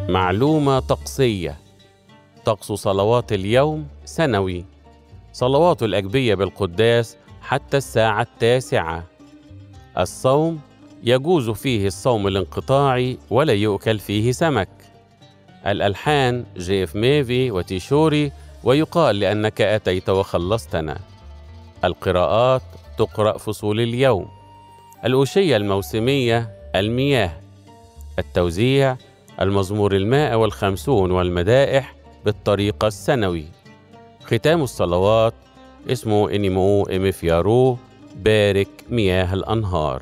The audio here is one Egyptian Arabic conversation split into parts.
معلومة طقسية طقس صلوات اليوم سنوي صلوات الأجبية بالقداس حتى الساعة التاسعة الصوم يجوز فيه الصوم الانقطاعي ولا يؤكل فيه سمك الألحان جيف ميفي وتيشوري ويقال لأنك أتيت وخلصتنا القراءات تقرأ فصول اليوم الأوشية الموسمية المياه التوزيع المزمور المائة والخمسون والمدائح بالطريقة السنوي ختام الصلوات اسمه إنيمو إمفيارو بارك مياه الأنهار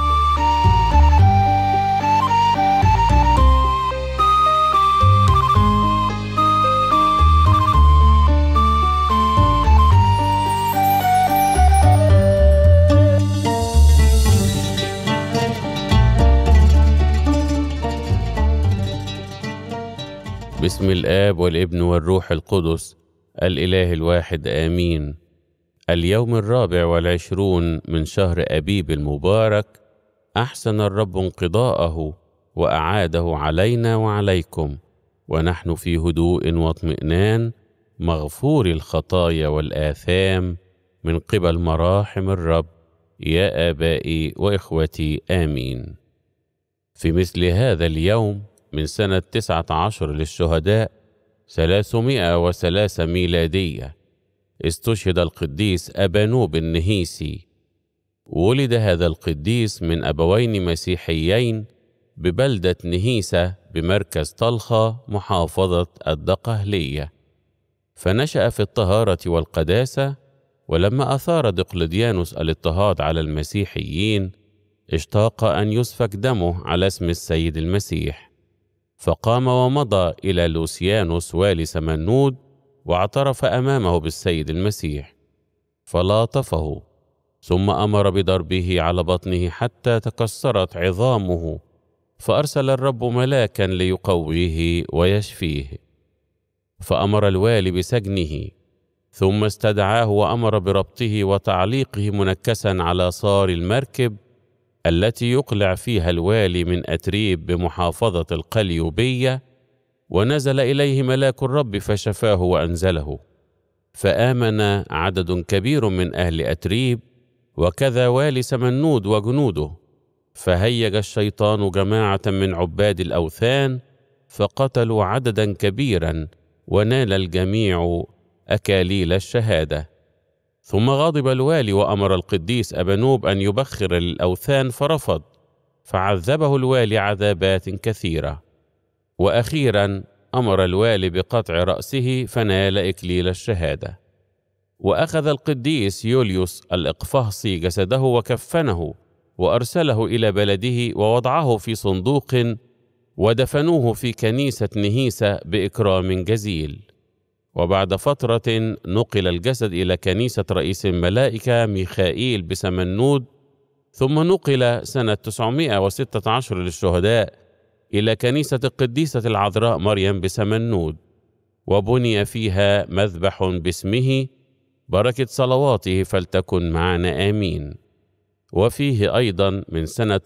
باسم الآب والابن والروح القدس الإله الواحد آمين اليوم الرابع والعشرون من شهر أبيب المبارك أحسن الرب انقضاءه وأعاده علينا وعليكم ونحن في هدوء واطمئنان مغفور الخطايا والآثام من قبل مراحم الرب يا آبائي وإخوتي آمين في مثل هذا اليوم من سنة تسعة عشر للشهداء ثلاثمائة وثلاثة ميلادية استشهد القديس أبانوب النهيسي ولد هذا القديس من أبوين مسيحيين ببلدة نهيسة بمركز طلخة محافظة الدقهلية فنشأ في الطهارة والقداسة ولما أثار دقلديانوس الاضطهاد على المسيحيين اشتاق أن يسفك دمه على اسم السيد المسيح فقام ومضى إلى لوسيانوس والي سمنود واعترف أمامه بالسيد المسيح فلاطفه ثم أمر بضربه على بطنه حتى تكسرت عظامه فأرسل الرب ملاكا ليقويه ويشفيه فأمر الوالي بسجنه ثم استدعاه وأمر بربطه وتعليقه منكسا على صار المركب التي يقلع فيها الوالي من أتريب بمحافظة القليوبية ونزل إليه ملاك الرب فشفاه وأنزله فآمن عدد كبير من أهل أتريب وكذا والي سمنود وجنوده فهيج الشيطان جماعة من عباد الأوثان فقتلوا عددا كبيرا ونال الجميع أكاليل الشهادة ثم غضب الوالي وأمر القديس أبنوب أن يبخر للأوثان فرفض فعذبه الوالي عذابات كثيرة وأخيرا أمر الوالي بقطع رأسه فنال إكليل الشهادة وأخذ القديس يوليوس الإقفاصي جسده وكفنه وأرسله إلى بلده ووضعه في صندوق ودفنوه في كنيسة نهيسة بإكرام جزيل وبعد فترة نقل الجسد إلى كنيسة رئيس الملائكة ميخائيل بسمنود ثم نقل سنة 916 للشهداء إلى كنيسة القديسة العذراء مريم بسمنود وبني فيها مذبح باسمه بركة صلواته فلتكن معنا آمين وفيه أيضا من سنة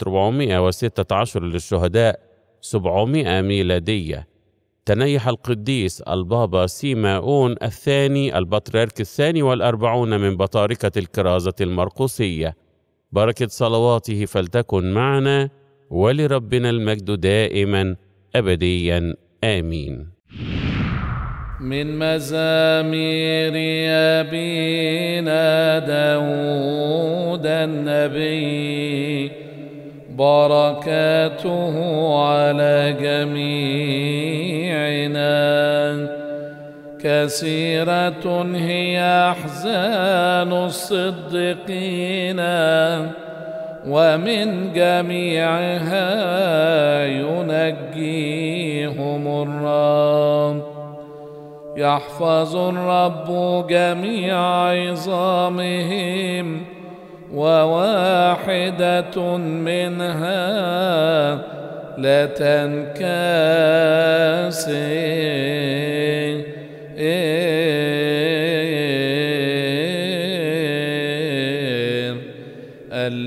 416 للشهداء 700 ميلادية تنيح القديس البابا سيماؤون الثاني البطريرك الثاني والأربعون من بطاركة الكرازة المرقسية بركة صلواته فلتكن معنا ولربنا المجد دائما أبديا آمين من مزامير أبينا داود النبي بركاته على جميعنا كثيرة هي أحزان الصديقين ومن جميعها ينجيهم الرب يحفظ الرب جميع عظامهم وواحدة منها لا تنكسر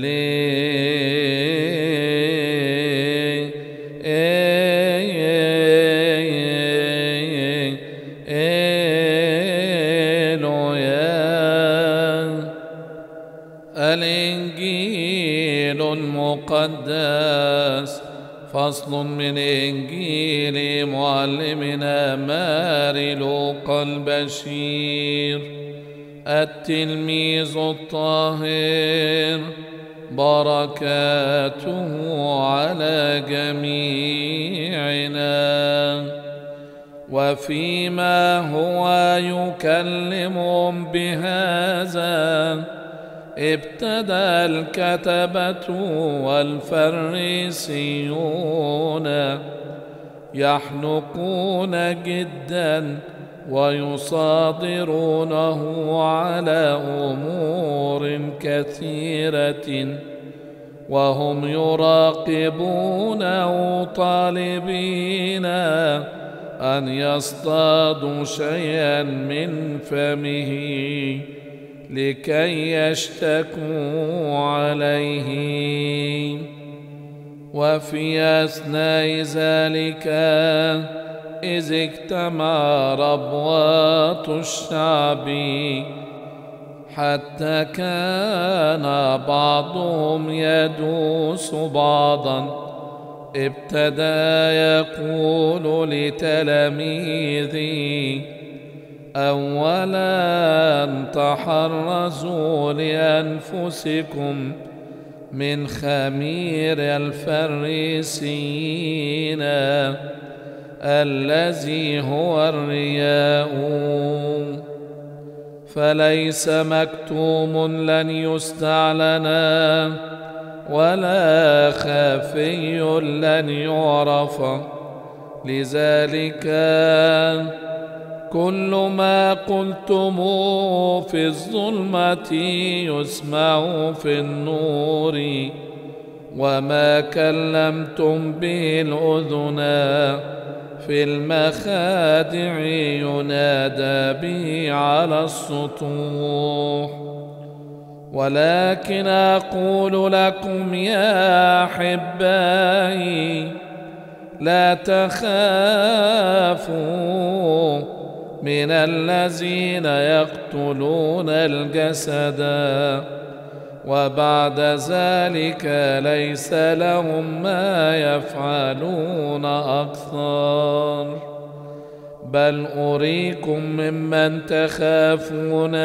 الناس فصل من إنجيل معلمنا ماري لوقا البشير التلميذ الطاهر بركاته على جميعنا وفيما هو يكلمهم بهذا ابتدى الكتبة والفريسيون يحنقون جدا ويصادرونه على أمور كثيرة وهم يراقبونه طالبين أن يصطادوا شيئا من فمه لكي يشتكوا عليه وفي أثناء ذلك إذ اجتمع ربوات الشعب حتى كان بعضهم يدوس بعضا ابتدى يقول لتلاميذه اولا تحرزوا لانفسكم من خمير الفريسيين الذي هو الرياء فليس مكتوم لن يستعلنا ولا خافي لن يعرف لذلك كل ما قلتم في الظلمة يسمع في النور وما كلمتم به الأذنا في المخادع ينادى به على السطوح ولكن أقول لكم يا أحبائي لا تخافوا من الذين يقتلون الجسد وبعد ذلك ليس لهم ما يفعلون أكثر بل أريكم ممن تخافون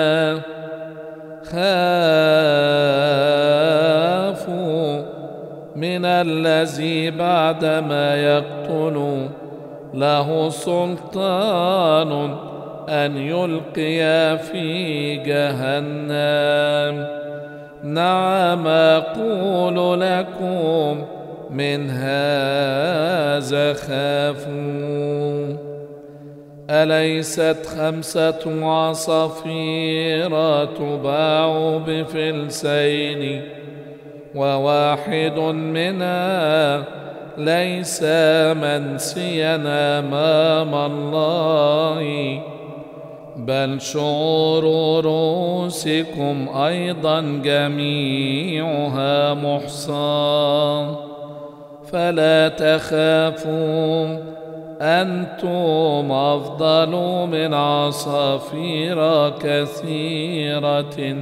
خافوا من الذي بعدما يقتل له سلطان أن يلقي في جهنم نعم أقول لكم من هذا خافوا أليست خمسة عصافير تباع بفلسين وواحد منها ليس منسيا أمام الله بل شعور رؤوسكم أيضا جميعها محصى فلا تخافوا أنتم أفضل من عصافير كثيرة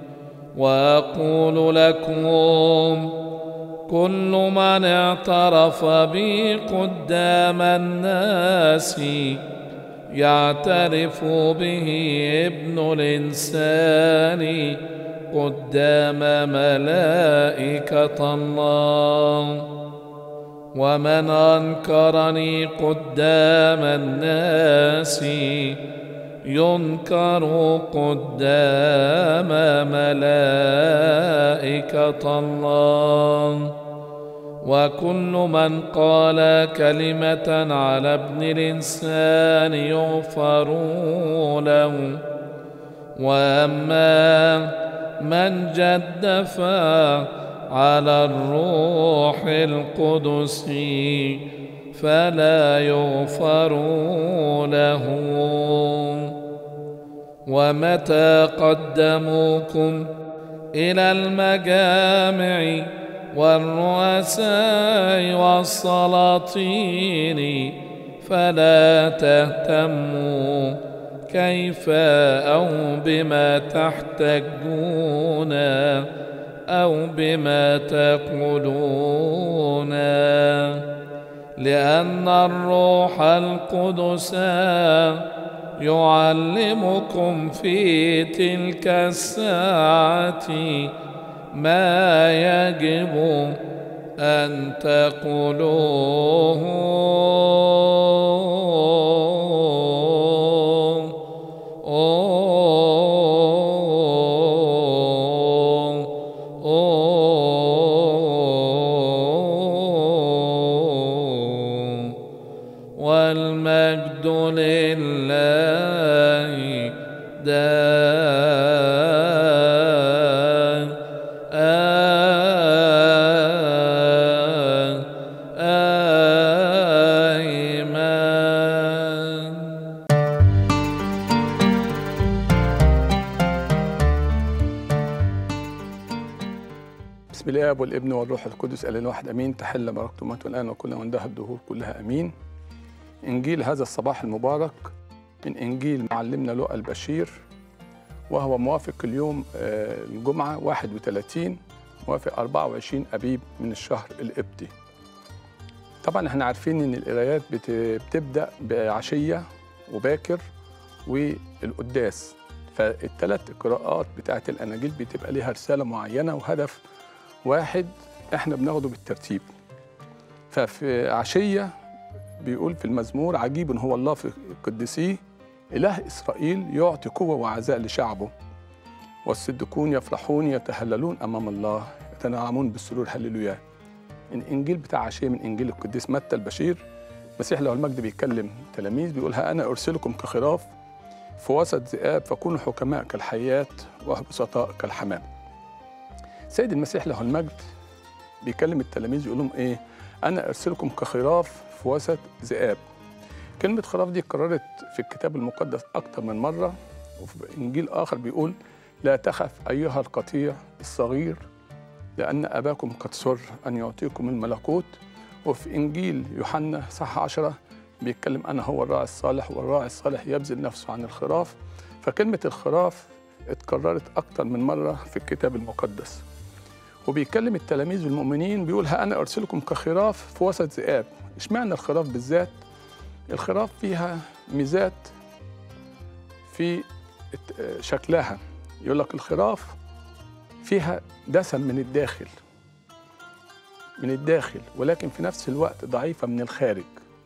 وأقول لكم كل من اعترف بي قدام الناس يعترف به ابن الإنسان قدام ملائكة الله ومن أنكرني قدام الناس ينكر قدام ملائكة الله وكل من قال كلمة على ابن الإنسان يغفر له وأما من جدف على الروح القدس فلا يغفر له ومتى قدموكم إلى المجامع والرؤساء والسلاطين فلا تهتموا كيف أو بما تحتجون أو بما تقولون لأن الروح القدس يعلمكم في تلك الساعة ما يجب أن تقولوه والمجد لله دائما بسم الله والابن والروح القدس الاله الواحد امين تحل بركتمات الان وكل وندها الدهور كلها امين انجيل هذا الصباح المبارك من انجيل معلمنا لؤى البشير وهو موافق اليوم آه، الجمعه 31 موافق 24 ابيب من الشهر القبطي طبعا احنا عارفين ان القرايات بت- بتبدا بعشيه وباكر والقداس فالثلاث قراءات بتاعت الاناجيل بتبقى ليها رساله معينه وهدف واحد احنا بناخده بالترتيب ففي عشية بيقول في المزمور عجيب هو الله في قدسيه إله إسرائيل يعطي قوة وعزاء لشعبه والصديقون يفرحون يتهللون أمام الله يتنعمون بالسرور هللويا الإنجيل بتاع عشية من إنجيل القديس متى البشير مسيح له المجد بيكلم تلاميذ بيقول ها أنا أرسلكم كخراف في وسط ذئاب فكونوا حكماء كالحيات وبسطاء كالحمام سيد المسيح له المجد بيكلم التلاميذ يقول لهم ايه انا ارسلكم كخراف في وسط ذئاب كلمه خراف دي اتكررت في الكتاب المقدس اكتر من مره وفي انجيل اخر بيقول لا تخف ايها القطيع الصغير لان اباكم قد سر ان يعطيكم الملكوت وفي انجيل يوحنا صح عشرة بيتكلم انا هو الراعي الصالح والراعي الصالح يبذل نفسه عن الخراف فكلمه الخراف اتكررت اكتر من مره في الكتاب المقدس وبيكلم التلاميذ المؤمنين بيقول ها انا ارسلكم كخراف في وسط ذئاب اشمعنى الخراف بالذات الخراف فيها ميزات في الت- شكلها يقول لك الخراف فيها دسم من الداخل من الداخل ولكن في نفس الوقت ضعيفة من الخارج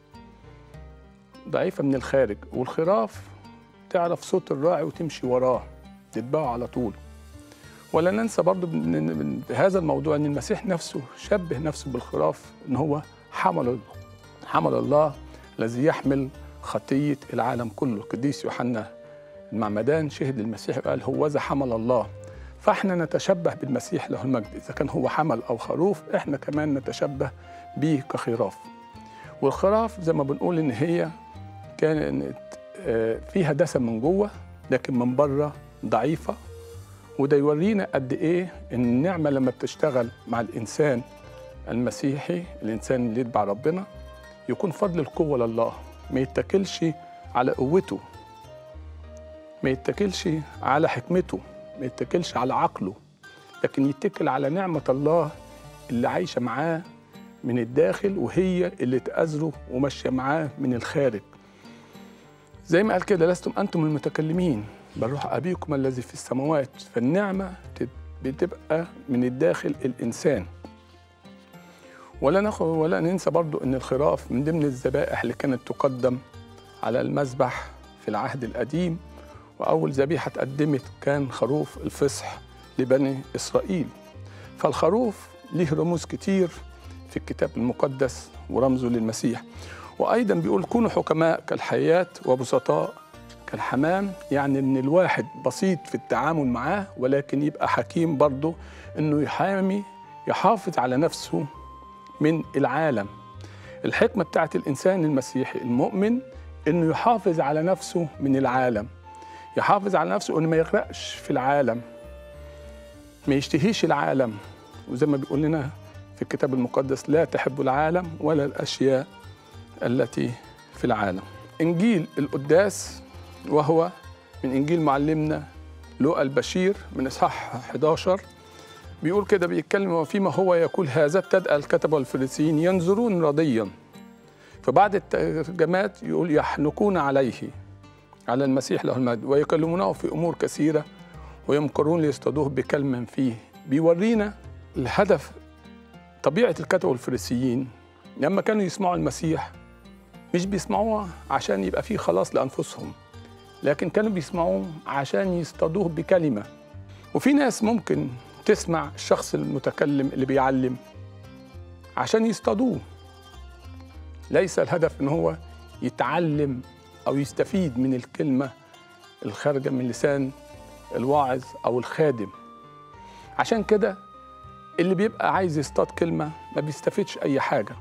ضعيفة من الخارج والخراف تعرف صوت الراعي وتمشي وراه تتبعه على طول ولا ننسى برضو من- من- بهذا الموضوع ان المسيح نفسه شبه نفسه بالخراف ان هو حمل حمل الله الذي يحمل خطيه العالم كله القديس يوحنا المعمدان شهد المسيح وقال هوذا حمل الله فاحنا نتشبه بالمسيح له المجد اذا كان هو حمل او خروف احنا كمان نتشبه به كخراف والخراف زي ما بنقول ان هي كانت آه، فيها دسم من جوه لكن من بره ضعيفه وده يورينا قد ايه ان النعمه لما بتشتغل مع الانسان المسيحي الانسان اللي يتبع ربنا يكون فضل القوه لله ما يتكلش على قوته ما يتكلش على حكمته ما يتكلش على عقله لكن يتكل على نعمه الله اللي عايشه معاه من الداخل وهي اللي تأزره وماشيه معاه من الخارج زي ما قال كده لستم انتم المتكلمين بل روح ابيكم الذي في السماوات فالنعمه تت- بتبقى من الداخل الانسان ولا ناخد ولا ننسى برضو ان الخراف من ضمن الذبائح اللي كانت تقدم على المذبح في العهد القديم واول ذبيحه اتقدمت كان خروف الفصح لبني اسرائيل فالخروف ليه رموز كتير في الكتاب المقدس ورمزه للمسيح وايضا بيقول كونوا حكماء كالحيات وبسطاء كالحمام يعني ان الواحد بسيط في التعامل معاه ولكن يبقى حكيم برضه انه يحامي يحافظ على نفسه من العالم الحكمه بتاعت الانسان المسيحي المؤمن انه يحافظ على نفسه من العالم يحافظ على نفسه انه ما يغرقش في العالم ما يشتهيش العالم وزي ما بيقول لنا في الكتاب المقدس لا تحب العالم ولا الاشياء التي في العالم انجيل القداس وهو من انجيل معلمنا لوقا البشير من اصحاح 11 بيقول كده بيتكلم وفيما هو يقول هذا ابتدأ الكتبة والفريسيين ينظرون رضيا فبعد الترجمات يقول يحنكون عليه على المسيح له المجد ويكلمونه في أمور كثيرة ويمكرون ليصطادوه بكلم فيه بيورينا الهدف طبيعة الكتبة والفريسيين لما كانوا يسمعوا المسيح مش بيسمعوه عشان يبقى فيه خلاص لأنفسهم لكن كانوا بيسمعوه عشان يصطادوه بكلمة وفي ناس ممكن تسمع الشخص المتكلم اللي بيعلم عشان يصطادوه ليس الهدف ان هو يتعلم او يستفيد من الكلمه الخارجه من لسان الواعظ او الخادم عشان كده اللي بيبقى عايز يصطاد كلمه ما بيستفيدش اي حاجه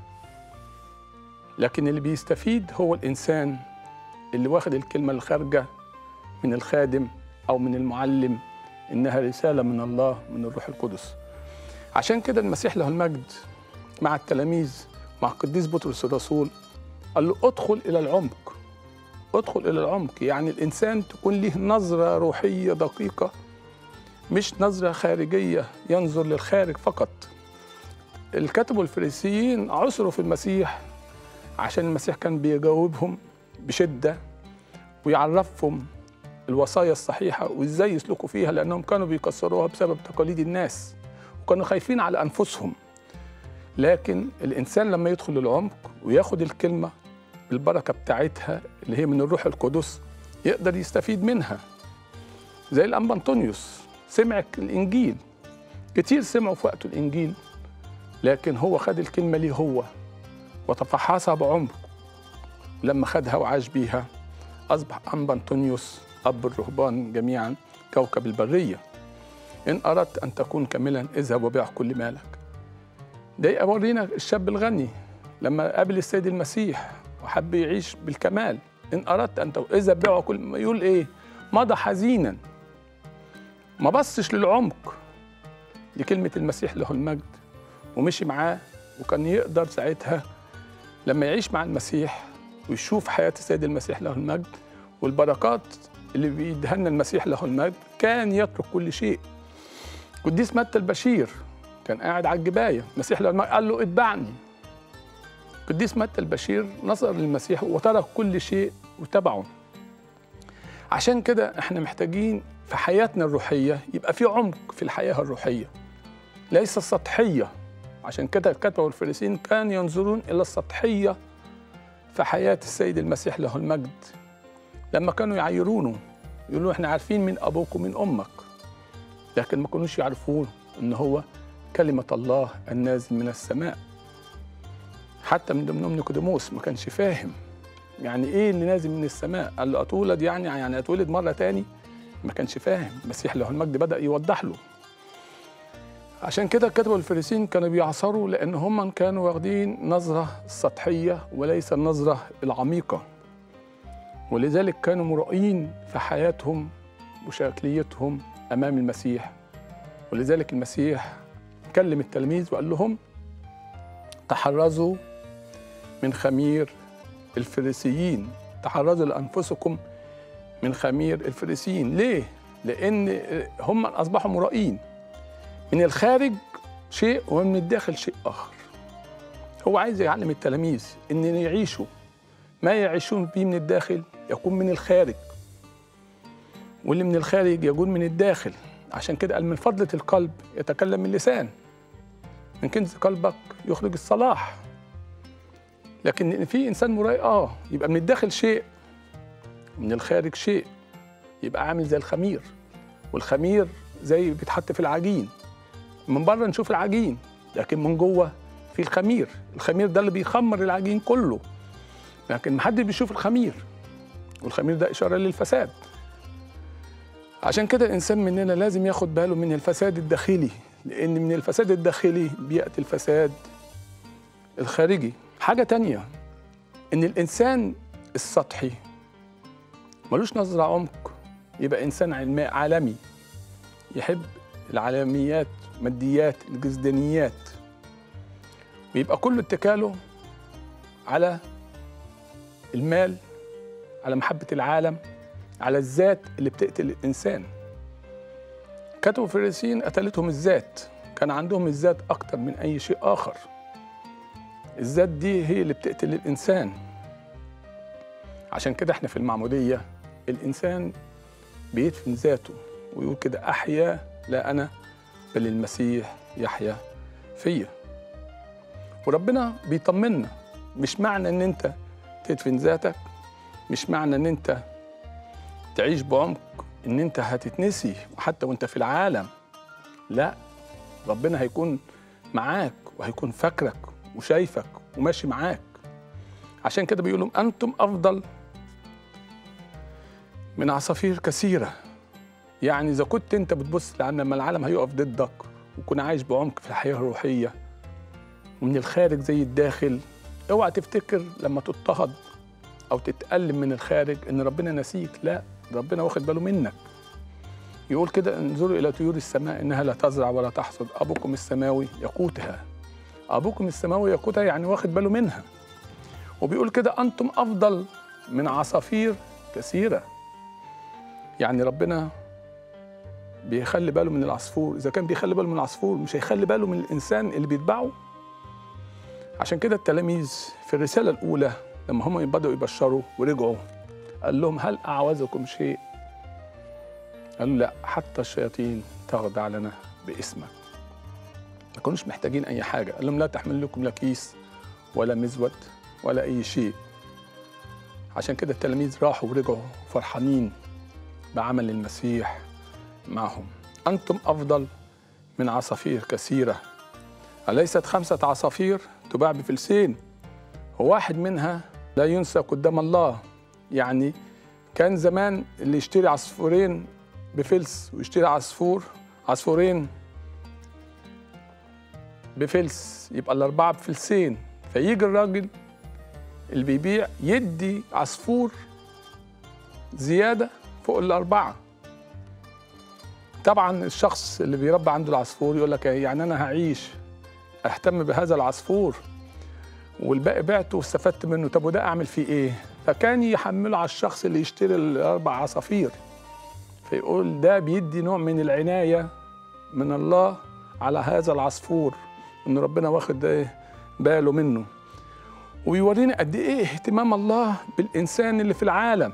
لكن اللي بيستفيد هو الانسان اللي واخد الكلمه الخارجه من الخادم او من المعلم انها رساله من الله من الروح القدس عشان كده المسيح له المجد مع التلاميذ مع القديس بطرس الرسول قال له ادخل الى العمق ادخل الى العمق يعني الانسان تكون له نظره روحيه دقيقه مش نظره خارجيه ينظر للخارج فقط الكتب والفريسيين عثروا في المسيح عشان المسيح كان بيجاوبهم بشده ويعرفهم الوصايا الصحيحه وازاي يسلكوا فيها لانهم كانوا بيكسروها بسبب تقاليد الناس وكانوا خايفين على انفسهم لكن الانسان لما يدخل للعمق وياخد الكلمه بالبركه بتاعتها اللي هي من الروح القدس يقدر يستفيد منها زي الانبا انطونيوس سمع الانجيل كتير سمعوا في وقته الانجيل لكن هو خد الكلمه ليه هو وتفحصها بعمق لما خدها وعاش بيها اصبح انبا انطونيوس اب الرهبان جميعا كوكب البريه ان اردت ان تكون كاملا اذهب وبيع كل مالك ده يورينا الشاب الغني لما قابل السيد المسيح وحب يعيش بالكمال ان اردت ان اذا بيعوا كل ما يقول ايه مضى حزينا ما بصش للعمق لكلمه المسيح له المجد ومشي معاه وكان يقدر ساعتها لما يعيش مع المسيح ويشوف حياه السيد المسيح له المجد والبركات اللي بيديها لنا المسيح له المجد كان يترك كل شيء قديس متى البشير كان قاعد على الجبايه المسيح له المجد قال له اتبعني قديس متى البشير نظر للمسيح وترك كل شيء وتبعه عشان كده احنا محتاجين في حياتنا الروحيه يبقى في عمق في الحياه الروحيه ليس سطحيه عشان كده الكتبه والفريسين كانوا ينظرون الى السطحيه في حياه السيد المسيح له المجد لما كانوا يعيرونه يقولوا احنا عارفين من ابوك ومن امك لكن ما كانوش يعرفون ان هو كلمه الله النازل من السماء حتى من ضمنهم نيقوديموس ما كانش فاهم يعني ايه اللي نازل من السماء قال له اتولد يعني يعني اتولد مره تاني ما كانش فاهم المسيح له المجد بدا يوضح له عشان كده الكتبة والفريسين كانوا بيعصروا لان هم كانوا واخدين نظره سطحيه وليس النظره العميقه ولذلك كانوا مرائين في حياتهم وشكليتهم امام المسيح ولذلك المسيح كلم التلاميذ وقال لهم تحرزوا من خمير الفريسيين تحرزوا لانفسكم من خمير الفريسيين ليه لان هم اصبحوا مرائين من الخارج شيء ومن الداخل شيء اخر هو عايز يعلم التلاميذ ان يعيشوا ما يعيشون به من الداخل يكون من الخارج واللي من الخارج يكون من الداخل عشان كده قال من فضلة القلب يتكلم اللسان من كنز قلبك يخرج الصلاح لكن في انسان مرائي اه يبقى من الداخل شيء من الخارج شيء يبقى عامل زي الخمير والخمير زي بيتحط في العجين من بره نشوف العجين لكن من جوه في الخمير الخمير ده اللي بيخمر العجين كله لكن محدش بيشوف الخمير والخمير ده اشاره للفساد عشان كده الانسان مننا لازم ياخد باله من الفساد الداخلي لان من الفساد الداخلي بياتي الفساد الخارجي حاجه تانية ان الانسان السطحي ملوش نظره عمق يبقى انسان علمي عالمي يحب العالميات ماديات الجزدانيات ويبقى كل اتكاله على المال على محبة العالم على الذات اللي بتقتل الإنسان كتبوا الفريسيين قتلتهم الذات كان عندهم الذات أكتر من أي شيء آخر الذات دي هي اللي بتقتل الإنسان عشان كده احنا في المعمودية الإنسان بيدفن ذاته ويقول كده أحيا لا أنا بل المسيح يحيا فيا وربنا بيطمنا مش معنى ان انت تدفن ذاتك مش معنى ان انت تعيش بعمق ان انت هتتنسي وحتى وانت في العالم لا ربنا هيكون معاك وهيكون فاكرك وشايفك وماشي معاك عشان كده بيقولوا انتم افضل من عصافير كثيره يعني اذا كنت انت بتبص لعالم لما العالم هيقف ضدك وتكون عايش بعمق في الحياه الروحيه ومن الخارج زي الداخل اوعى تفتكر لما تضطهد او تتألم من الخارج ان ربنا نسيك لا ربنا واخد باله منك يقول كده انظروا الى طيور السماء انها لا تزرع ولا تحصد ابوكم السماوي يقوتها ابوكم السماوي يقوتها يعني واخد باله منها وبيقول كده انتم افضل من عصافير كثيره يعني ربنا بيخلي باله من العصفور اذا كان بيخلي باله من العصفور مش هيخلي باله من الانسان اللي بيتبعه عشان كده التلاميذ في الرساله الاولى لما هم بدأوا يبشروا ورجعوا قال لهم هل أعوزكم شيء؟ قالوا لا حتى الشياطين تخضع لنا باسمك ما كانوش محتاجين أي حاجة قال لهم لا تحمل لكم لا كيس ولا مزود ولا أي شيء عشان كده التلاميذ راحوا ورجعوا فرحانين بعمل المسيح معهم أنتم أفضل من عصافير كثيرة أليست خمسة عصافير تباع بفلسين وواحد منها لا ينسى قدام الله يعني كان زمان اللي يشتري عصفورين بفلس ويشتري عصفور عصفورين بفلس يبقى الأربعة بفلسين فيجي الراجل اللي بيبيع يدي عصفور زيادة فوق الأربعة طبعا الشخص اللي بيربى عنده العصفور يقول لك يعني أنا هعيش أهتم بهذا العصفور والباقي بعته واستفدت منه طب وده اعمل فيه ايه فكان يحمله على الشخص اللي يشتري الاربع عصافير فيقول ده بيدي نوع من العنايه من الله على هذا العصفور ان ربنا واخد ايه باله منه ويورينا قد ايه اهتمام الله بالانسان اللي في العالم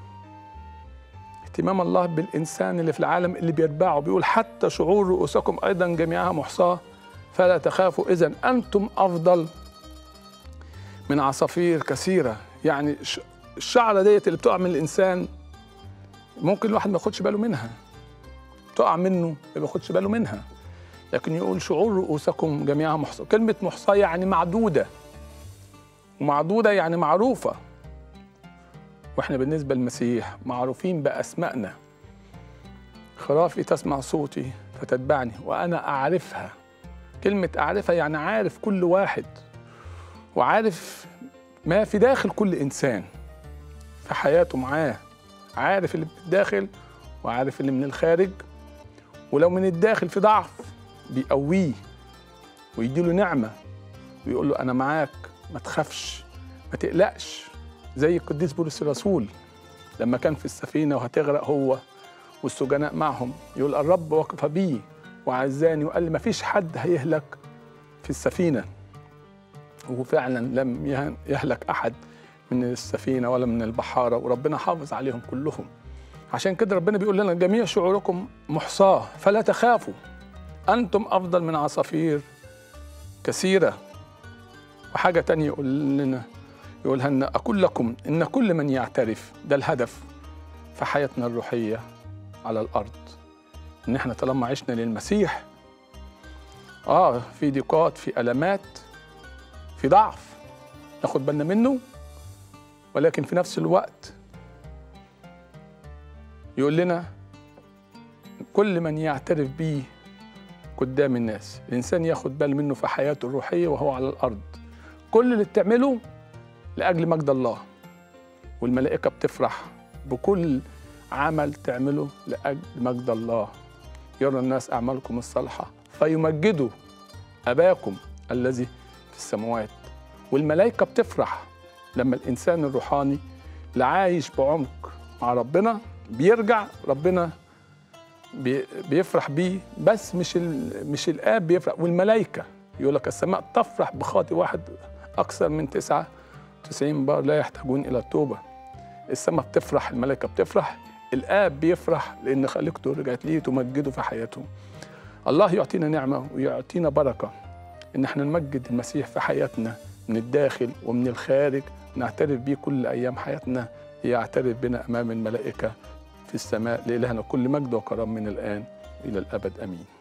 اهتمام الله بالانسان اللي في العالم اللي بيتبعه بيقول حتى شعور رؤوسكم ايضا جميعها محصاه فلا تخافوا اذا انتم افضل من عصافير كثيره يعني الشعره ديت اللي بتقع من الانسان ممكن الواحد ما ياخدش باله منها تقع منه ما بياخدش باله منها لكن يقول شعور رؤوسكم جميعها محصى كلمه محصى يعني معدوده ومعدوده يعني معروفه واحنا بالنسبه للمسيح معروفين باسمائنا خرافي تسمع صوتي فتتبعني وانا اعرفها كلمه اعرفها يعني عارف كل واحد وعارف ما في داخل كل انسان في حياته معاه عارف اللي بالداخل وعارف اللي من الخارج ولو من الداخل في ضعف بيقويه ويديله نعمه ويقول له انا معاك ما تخافش ما تقلقش زي القديس بولس الرسول لما كان في السفينه وهتغرق هو والسجناء معهم يقول الرب وقف بي وعزاني وقال لي ما فيش حد هيهلك في السفينه وفعلا لم يهلك احد من السفينه ولا من البحاره وربنا حافظ عليهم كلهم عشان كده ربنا بيقول لنا جميع شعوركم محصاه فلا تخافوا انتم افضل من عصافير كثيره وحاجه تانية يقول لنا يقولها لنا اقول لكم ان كل من يعترف ده الهدف في حياتنا الروحيه على الارض ان احنا طالما عشنا للمسيح اه في ضيقات في المات في ضعف ناخد بالنا منه ولكن في نفس الوقت يقول لنا كل من يعترف بيه قدام الناس الإنسان ياخد بال منه في حياته الروحية وهو على الأرض كل اللي بتعمله لأجل مجد الله والملائكة بتفرح بكل عمل تعمله لأجل مجد الله يرى الناس أعمالكم الصالحة فيمجدوا أباكم الذي في السماوات والملائكة بتفرح لما الإنسان الروحاني اللي عايش بعمق مع ربنا بيرجع ربنا بي- بيفرح بيه بس مش ال... مش الاب بيفرح والملائكه يقول لك السماء تفرح بخاطئ واحد اكثر من تسعة 90 بار لا يحتاجون الى التوبه السماء بتفرح الملائكه بتفرح الاب بيفرح لان خليقته رجعت ليه تمجده في حياته الله يعطينا نعمه ويعطينا بركه ان احنا نمجد المسيح في حياتنا من الداخل ومن الخارج نعترف بيه كل ايام حياتنا يعترف بنا امام الملائكه في السماء لإلهنا كل مجد وكرم من الآن إلى الأبد آمين